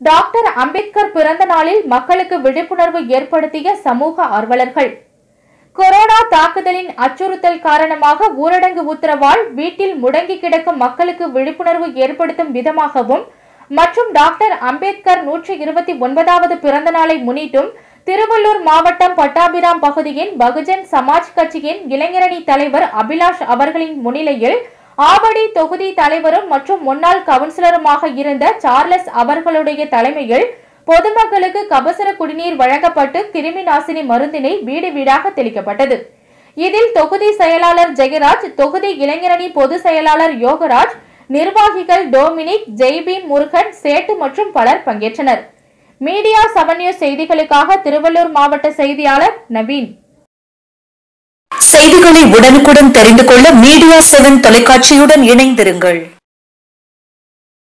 doctor Ambedkar பிறந்த நாளில் மக்களுக்கு விழிப்புணர்வு ஏற்படுத்திய சமூக ஆர்வலர்கள் கொரோனா தாக்குதலின் அச்சுறுத்தல் காரணமாக ஊரடங்கு உத்தரவால் வீட்டில் முடங்கி கிடக்கும் மக்களுக்கு விழிப்புணர்வு ஏற்படுத்தும் விதமாகவும் மற்றும் டாக்டர் அம்பேத்கர் நூற்றி இருபத்தி ஒன்பதாவது பிறந்த நாளை முன்னிட்டும் திருவள்ளூர் மாவட்டம் பட்டாபிராம் பகுதியின் பகுஜன் சமாஜ் கட்சியின் இளைஞரணி தலைவர் அபிலாஷ் அவர்களின் முன்னிலையில் ஆவடி தொகுதி தலைவரும் மற்றும் முன்னாள் கவுன்சிலருமாக இருந்த சார்லஸ் அவர்களுடைய தலைமையில் பொதுமக்களுக்கு கபசுர குடிநீர் வழங்கப்பட்டு கிருமி நாசினி மருந்தினை வீடு வீடாக தெளிக்கப்பட்டது இதில் தொகுதி செயலாளர் ஜெயராஜ் தொகுதி இளைஞரணி பொதுச் செயலாளர் யோகராஜ் நிர்வாகிகள் டோமினிக் ஜெய்பீம் முருகன் சேட்டு மற்றும் பலர் பங்கேற்றனர் மீடியா செவன் நியூஸ் செய்திகளுக்காக திருவள்ளூர் மாவட்ட செய்தியாளர் நவீன் செய்திகளை உடனுக்குடன் தெரிந்து கொள்ள மீடியா செவன் தொலைக்காட்சியுடன் இணைந்திருங்கள்